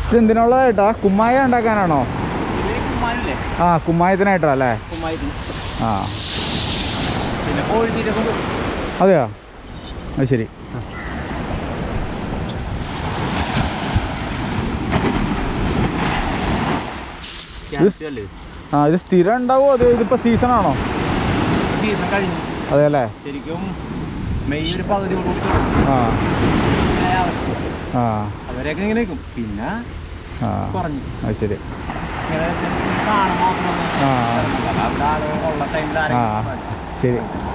ഇത് എന്തിനുള്ളതായിട്ടാ കുമ്മായ ഉണ്ടാക്കാനാണോ ഇത് കുമ്മായില്ലേ ആ കുമ്മായത്തിനായിട്ടാ അല്ലേ കുമ്മായത്തിന് ആ പിന്നെ കോഴിത്തീറ്റ കൊണ്ട് അതെയോ അത് ശരി ക്യാരറ്റ് അല്ലേ ആ ഇത് സ്ഥിരം ഉണ്ടാവുമോ അത് ഇതിപ്പോൾ സീസണാണോ സീസൺ കഴിഞ്ഞു അതെ അല്ലേ ശരിക്കും മെയ് ഒരു പകുതി കൂടി തുടങ്ങും. ആ പിന്നെ അവർക്ക് ആ അവരെയൊക്കെ ഇങ്ങനെ നിൽക്കും പിന്നെ ആ കുറഞ്ഞു അത് ശരി ഇങ്ങനെ കാണാൻ മാത്രം ആ അവിടെ ആള് ഉള്ള ടൈമിൽ ആ ആരെങ്കിലും ശരി